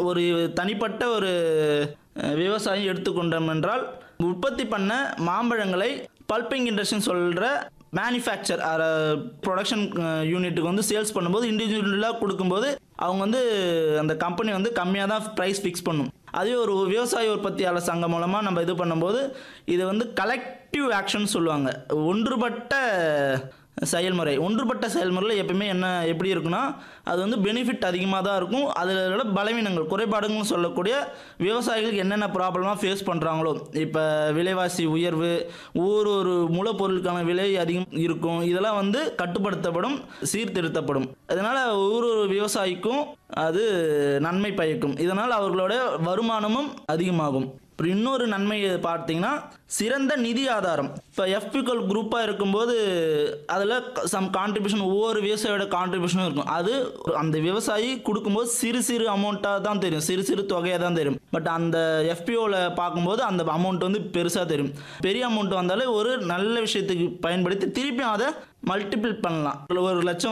ஒரு தனிப்பட்ட ஒரு அஹ், விவசாயி எடுத்துக்கொண்டோம் என்றால் உற்பத்தி பண்ண மாம்பழங்களை பல்பிங் இண்டஸ்ட்ரின்னு சொல்கிற மேனுஃபேக்சர் ப்ரொடக்ஷன் யூனிட்டுக்கு வந்து சேல்ஸ் பண்ணும்போது இண்டிவிஜுவலாக கொடுக்கும்போது அவங்க வந்து அந்த கம்பெனி வந்து கம்மியாக தான் ப்ரைஸ் ஃபிக்ஸ் பண்ணும் அதே ஒரு விவசாய உற்பத்தியாளர் சங்கம் மூலமாக நம்ம இது பண்ணும்போது இது வந்து கலெக்டிவ் ஆக்ஷன் சொல்லுவாங்க ஒன்றுபட்ட செயல்முறை ஒன்றுபட்ட செயல்முறையில் எப்பயுமே என்ன எப்படி இருக்குன்னா அது வந்து பெனிஃபிட் அதிகமாக தான் இருக்கும் அதில் உள்ள பலவீனங்கள் குறைபாடுகள்னு சொல்லக்கூடிய விவசாயிகளுக்கு என்னென்ன ப்ராப்ளமாக ஃபேஸ் பண்ணுறாங்களோ இப்போ விலைவாசி உயர்வு ஒவ்வொரு ஒரு மூலப்பொருளுக்கான விலை அதிகம் இருக்கும் இதெல்லாம் வந்து கட்டுப்படுத்தப்படும் சீர்திருத்தப்படும் அதனால் ஒவ்வொரு ஒரு விவசாயிக்கும் அது நன்மை பயக்கும் இதனால் அவர்களோட வருமானமும் அதிகமாகும் அப்புறம் இன்னொரு நன்மை பார்த்தீங்கன்னா சிறந்த நிதி ஆதாரம் இப்போ எஃபிகல் குரூப்பாக இருக்கும்போது அதில் சம் கான்ட்ரிபியூஷன் ஒவ்வொரு விவசாயியோட கான்ட்ரிபியூஷனும் இருக்கும் அது அந்த விவசாயி கொடுக்கும்போது சிறு சிறு அமௌண்ட்டாக தான் தெரியும் சிறு சிறு தொகையாக தான் தெரியும் பட் அந்த எஃபிஓவில் பார்க்கும்போது அந்த அமௌண்ட் வந்து பெருசாக தெரியும் பெரிய அமௌண்ட் வந்தாலே ஒரு நல்ல விஷயத்துக்கு பயன்படுத்தி திருப்பியும் அதை மல்டிபிள் பண்ணலாம் ஒரு லட்சம்